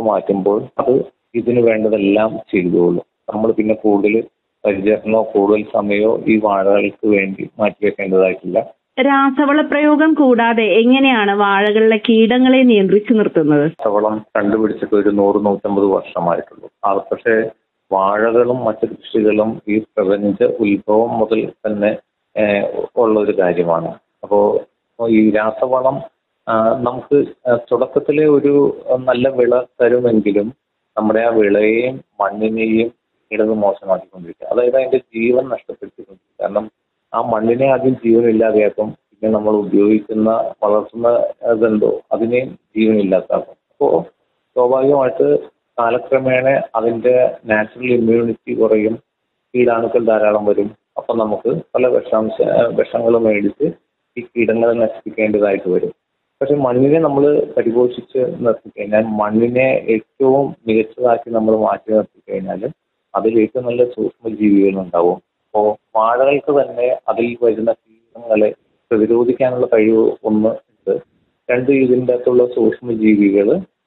മാറ്റുമ്പോൾ അത് ഇതിന് വേണ്ടതെല്ലാം ചെയ്തോളും നമ്മൾ പിന്നെ കൂടുതൽ പരിചരണമോ കൂടുതൽ സമയമോ ഈ വാഴകൾക്ക് വേണ്ടി മാറ്റിവെക്കേണ്ടതായിട്ടില്ല രാസവള പ്രയോഗം കൂടാതെ എങ്ങനെയാണ് വാഴകളിലെ കീടങ്ങളെ നിയന്ത്രിച്ചു നിർത്തുന്നത് ചവളം കണ്ടുപിടിച്ചിട്ട് ഒരു നൂറ് നൂറ്റമ്പത് വർഷമായിട്ടുള്ളൂ അത് പക്ഷേ വാഴകളും മറ്റു കൃഷികളും ഈ പ്രപഞ്ച ഉത്ഭവം മുതൽ തന്നെ ഏഹ്, ഉള്ള ഒരു കാര്യമാണ് അപ്പോൾ ഈ രാസവളം ആ, നമുക്ക് തുടക്കത്തിലെ ഒരു നല്ല വിള തരുമെങ്കിലും നമ്മുടെ ആ വിളയെയും മണ്ണിനെയും ഇടത് മോശമാക്കിക്കൊണ്ടിരിക്കുക അതായത് അതിന്റെ ജീവൻ നഷ്ടപ്പെടുത്തിക്കൊണ്ടിരിക്കുക കാരണം ആ മണ്ണിനെ ആദ്യം ജീവനില്ലാതെയാക്കും പിന്നെ നമ്മൾ ഉപയോഗിക്കുന്ന വളർത്തുന്ന ഇതെന്തോ അതിനെയും ജീവനില്ലാത്താക്കും അപ്പോൾ സ്വാഭാവികമായിട്ട് കാലക്രമേണ അതിന്റെ നാച്ചുറൽ ഇമ്മ്യൂണിറ്റി കുറയും കീടാണുക്കൾ ധാരാളം വരും അപ്പം നമുക്ക് പല വിഷാംശ വിഷങ്ങൾ മേടിച്ച് ഈ കീടങ്ങളെ നശിപ്പിക്കേണ്ടതായിട്ട് വരും പക്ഷെ മണ്ണിനെ നമ്മൾ പരിപോഷിച്ച് നിർത്തി കഴിഞ്ഞാൽ മണ്ണിനെ ഏറ്റവും മികച്ചതാക്കി നമ്മൾ മാറ്റി നിർത്തി കഴിഞ്ഞാൽ അതിൽ ഏറ്റവും നല്ല സൂക്ഷ്മജീവികൾ ഉണ്ടാവും അപ്പോൾ വാഴകൾക്ക് തന്നെ അതിൽ വരുന്ന കീടങ്ങളെ പ്രതിരോധിക്കാനുള്ള കഴിവ് ഒന്ന് ഉണ്ട് രണ്ട് ഇതിൻ്റെ അകത്തുള്ള സൂക്ഷ്മജീവികൾ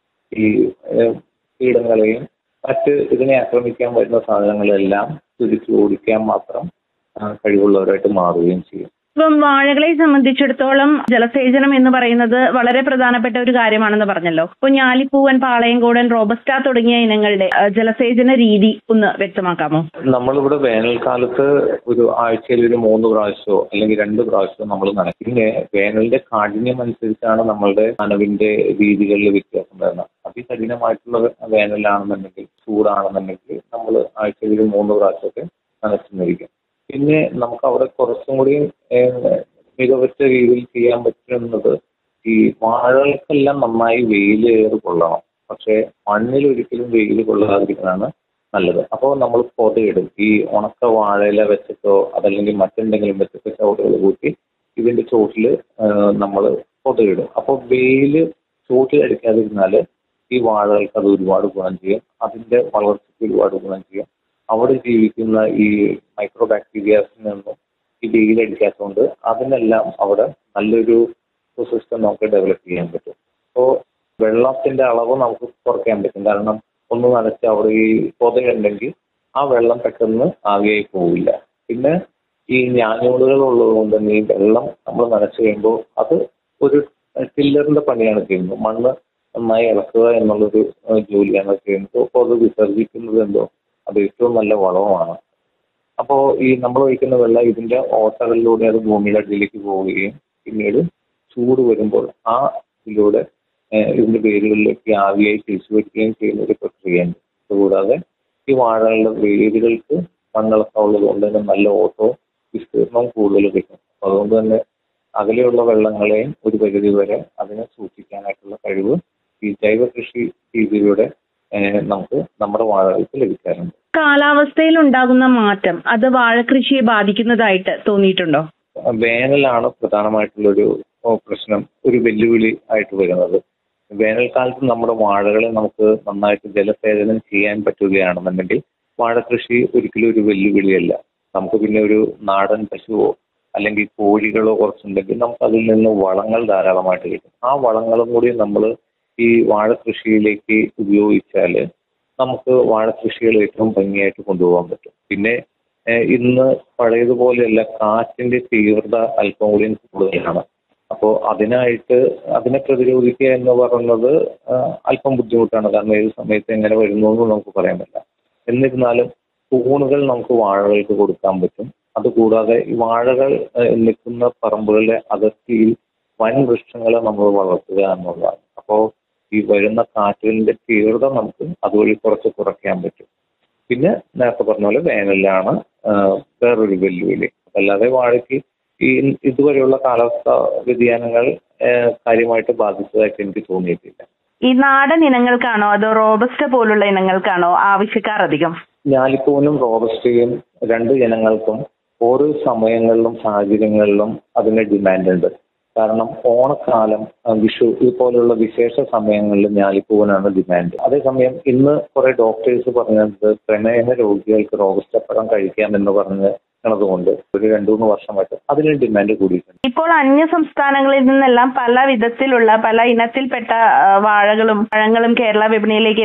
ഈ ഏഹ്, കീടങ്ങളെയും മറ്റ് ഇതിനെ ആക്രമിക്കാൻ വരുന്ന സാധനങ്ങളെല്ലാം ചുരുക്കി ഓടിക്കാൻ മാത്രം ആ, കഴിവുള്ളവരായിട്ട് മാറുകയും ചെയ്യും ഇപ്പം വാഴകളെ സംബന്ധിച്ചിടത്തോളം ജലസേചനം എന്ന് പറയുന്നത് വളരെ പ്രധാനപ്പെട്ട ഒരു കാര്യമാണെന്ന് പറഞ്ഞല്ലോ ഇപ്പൊ ഞാലിപ്പൂവൻ പാളയംകോടൻ റോബസ്റ്റ തുടങ്ങിയ ഇനങ്ങളുടെ ആ, ജലസേചന രീതി ഒന്ന് വ്യക്തമാക്കാമോ നമ്മളിവിടെ വേനൽക്കാലത്ത് ഒരു ആഴ്ചയിൽ ഒരു മൂന്ന് പ്രാവശ്യമോ അല്ലെങ്കിൽ രണ്ട് പ്രാവശ്യമോ നമ്മൾ നനയ്ക്കും പിന്നെ വേനലിന്റെ കാഠിന്യം അനുസരിച്ചാണ് നമ്മളുടെ നനവിന്റെ രീതികളിൽ വ്യത്യാസം വരുന്നത് അതികഠിനമായിട്ടുള്ള വേനലാണെന്നുണ്ടെങ്കിൽ ചൂടാണെന്നുണ്ടെങ്കിൽ നമ്മൾ ആഴ്ചയിൽ ഒരു മൂന്ന് പ്രാവശ്യമൊക്കെ നനച്ചുന്നിരിക്കും പിന്നെ നമുക്ക് അവിടെ കുറച്ചും കൂടി ഏഹ്, മികവുറ്റ രീതിയിൽ ചെയ്യാൻ പറ്റുന്നത് ഈ വാഴകൾക്കെല്ലാം നന്നായി വെയിലേറ് കൊള്ളണം പക്ഷേ മണ്ണിൽ ഒരിക്കലും വെയിൽ കൊള്ളാതിരിക്കുന്നതാണ് നല്ലത് അപ്പോൾ നമ്മൾ പൊതയിടും ഈ ഉണക്ക വാഴയില വെച്ചിട്ടോ അതല്ലെങ്കിൽ മറ്റെന്തെങ്കിലും വെച്ചിട്ടോ ചവിട്ടുകൾ കൂട്ടി ഇതിന്റെ ചോട്ടിൽ നമ്മൾ പൊതയിടും അപ്പോൾ വെയിൽ ചോട്ടിൽ അടിക്കാതിരുന്നാൽ ഈ വാഴകൾക്ക് അത് ഒരുപാട് ഗുണം ചെയ്യും അതിന്റെ വളർച്ചയ്ക്ക് ഒരുപാട് ഗുണം ചെയ്യും അവിടെ ജീവിക്കുന്ന ഈ മൈക്രോ ബാക്ടീരിയാസിൽ നിന്നും ഈ വെയിലടിക്കാത്തതുകൊണ്ട് അതിനെല്ലാം അവിടെ നല്ലൊരു സിസ്റ്റം നമുക്ക് ഡെവലപ്പ് ചെയ്യാൻ പറ്റും അപ്പോൾ വെള്ളത്തിന്റെ അളവ് നമുക്ക് കുറയ്ക്കാൻ പറ്റും കാരണം ഒന്ന് നനച്ച് അവിടെ ഈ പൊതയുണ്ടെങ്കിൽ ആ വെള്ളം പെട്ടെന്ന് ആവിയായി പോവില്ല പിന്നെ ഈ ഞാഞ്ഞൂടുകൾ ഉള്ളതുകൊണ്ട് തന്നെ ഈ വെള്ളം നമ്മൾ നനച്ചു കഴിയുമ്പോൾ അത് ഒരു ടില്ലറിന്റെ പണിയാണ് ചെയ്യുന്നത് മണ്ണ് നന്നായി ഇളക്കുക എന്നുള്ളൊരു ഏഹ്, ജോലിയാണ് ചെയ്യുന്നത് അപ്പോൾ അത് വിസർജിക്കുന്നത് എന്തോ അത് ഏറ്റവും നല്ല വളവുമാണ് അപ്പോൾ ഈ നമ്മൾ ഒഴിക്കുന്ന വെള്ളം ഇതിന്റെ ഓട്ടകളിലൂടെ അത് ഭൂമിയുടെ അടിയിലേക്ക് പോവുകയും പിന്നീട് ചൂട് വരുമ്പോൾ ആ ഇതിലൂടെ ഏഹ്, ഇതിന്റെ വേരുകളിലേക്ക് ആവിയായി തിരിച്ചു വരികയും ചെയ്യുന്ന ഒരു പ്രക്രിയയുണ്ട് അതുകൂടാതെ ഈ വാഴകളുടെ വേരുകൾക്ക് മണ്ണിളക്കം ഉള്ളത് കൊണ്ട് തന്നെ നല്ല ഓട്ടവും വിസ്തീർണവും കൂടുതൽ കിട്ടും അപ്പോൾ അതുകൊണ്ട് തന്നെ അകലെയുള്ള വെള്ളങ്ങളെയും ഒരു പരിധി വരെ അതിനെ സൂക്ഷിക്കാനായിട്ടുള്ള കഴിവ് ഈ ജൈവ കൃഷി രീതിയിലൂടെ ഏഹ്, നമുക്ക് നമ്മുടെ വാഴകൾക്ക് ലഭിക്കാറുണ്ട് കാലാവസ്ഥയിൽ ഉണ്ടാകുന്ന മാറ്റം അത് വാഴകൃഷിയെ ബാധിക്കുന്നതായിട്ട് തോന്നിയിട്ടുണ്ടോ വേനലാണ് പ്രധാനമായിട്ടുള്ളൊരു ഓ, പ്രശ്നം ഒരു വെല്ലുവിളി ആയിട്ട് വരുന്നത് വേനൽക്കാലത്ത് നമ്മുടെ വാഴകളെ നമുക്ക് നന്നായിട്ട് ജലസേചനം ചെയ്യാൻ പറ്റുകയാണെന്നുണ്ടെങ്കിൽ വാഴകൃഷി ഒരിക്കലും ഒരു വെല്ലുവിളിയല്ല നമുക്ക് പിന്നെ ഒരു നാടൻ പശുവോ അല്ലെങ്കിൽ കോഴികളോ കുറച്ചുണ്ടെങ്കിൽ നമുക്ക് അതിൽ നിന്ന് വളങ്ങൾ ധാരാളമായിട്ട് കിട്ടും ആ വളങ്ങളും കൂടി നമ്മൾ ഈ വാഴകൃഷിയിലേക്ക് ഉപയോഗിച്ചാൽ നമുക്ക് വാഴകൃഷികൾ ഏറ്റവും ഭംഗിയായിട്ട് കൊണ്ടുപോകാൻ പറ്റും പിന്നെ ഏഹ് ഇന്ന് പഴയതുപോലെയല്ല കാറ്റിന്റെ തീവ്രത അല്പം കൂടി കൂടുതലാണ് അപ്പോൾ അതിനായിട്ട് അതിനെ പ്രതിരോധിക്കുക എന്ന് പറയുന്നത് ആഹ് അല്പം ബുദ്ധിമുട്ടാണ് കാരണം ഏത് സമയത്ത് എങ്ങനെ വരുന്നു എന്ന് നമുക്ക് പറയാൻ പറ്റില്ല എന്നിരുന്നാലും കൂണുകൾ നമുക്ക് വാഴകൾക്ക് കൊടുക്കാൻ പറ്റും അതുകൂടാതെ ഈ വാഴകൾ ഏഹ് നിൽക്കുന്ന പറമ്പുകളുടെ അതിർത്തിയിൽ വൻ വൃക്ഷങ്ങളെ നമ്മൾ വളർത്തുക എന്നുള്ളതാണ് അപ്പോൾ ഈ വരുന്ന കാറ്റുകളുടെ തീവ്രത നമുക്ക് അതുവഴി കുറച്ച് കുറയ്ക്കാൻ പറ്റും പിന്നെ നേരത്തെ പറഞ്ഞ പോലെ വേനലിലാണ് ആഹ് വേറൊരു വെല്ലുവിളി അല്ലാതെ വാഴയ്ക്ക് ഈ ഇതുവരെയുള്ള കാലാവസ്ഥ വ്യതിയാനങ്ങൾ ആഹ് കാര്യമായിട്ട് ബാധിച്ചതായിട്ട് എനിക്ക് തോന്നിയിട്ടില്ല ഈ നാടൻ ഇനങ്ങൾക്കാണോ അതോ റോബസ്റ്റ പോലുള്ള ഇനങ്ങൾക്കാണോ ആവശ്യക്കാർ അധികം ഞാലിപ്പൂവിനും റോബസ്റ്റയും രണ്ട് ഇനങ്ങൾക്കും ഓരോ സമയങ്ങളിലും സാഹചര്യങ്ങളിലും അതിന് ഡിമാൻഡ് ഉണ്ട് കാരണം ഓണക്കാലം ആ, വിഷു ഇതുപോലുള്ള വിശേഷ സമയങ്ങളിൽ ഞാലിപ്പൂവിനാണ് ഡിമാൻഡ് അതേസമയം ഇന്ന് കുറെ ഡോക്ടേഴ്സ് പറഞ്ഞത് പ്രമേഹ രോഗികൾക്ക് റോബസ്റ്റ പഴം കഴിക്കാമെന്ന് പറഞ്ഞ് കൊണ്ട് ഒരു രണ്ടു മൂന്ന് വർഷമായിട്ട് അതിന് ഡിമാൻഡ് കൂടിയിട്ടുണ്ട് ഇപ്പോൾ അന്യ സംസ്ഥാനങ്ങളിൽ നിന്നെല്ലാം പല വിധത്തിലുള്ള പല ഇനത്തിൽപ്പെട്ട ആ, വാഴകളും പഴങ്ങളും കേരള വിപണിയിലേക്ക്